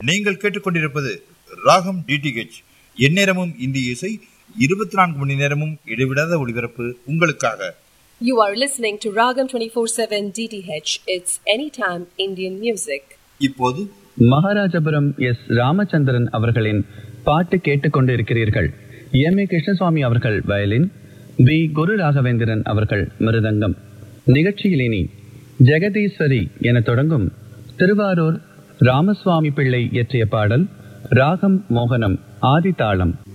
நீங்கள் கேட்டுக்கொண்டிருப்பது ராகம் டிடிஹெச் எந்நேரமும் இந்திய இசை இருபத்தி நான்கு மணி நேரமும் இடைவிடாத ஒளிபரப்பு உங்களுக்காக You are listening to Ragam 24/7 DTH. It's anytime Indian music. இப்போது மகாராஜபுரம் எஸ் ராமச்சந்திரன் அவர்களின் பாட்டு கேட்டுக்கொண்டிருக்கிறீர்கள் எம் ஏ கிருஷ்ணசுவாமி அவர்கள் வயலின் பி குரு ராகவேந்திரன் அவர்கள் மிருதங்கம் நிகழ்ச்சியில் இனி ஜெகதீஸ்வரி என தொடங்கும் திருவாரூர் ராமசுவாமி பிள்ளை இயற்றிய பாடல் ராகம் மோகனம் ஆதிதாளம்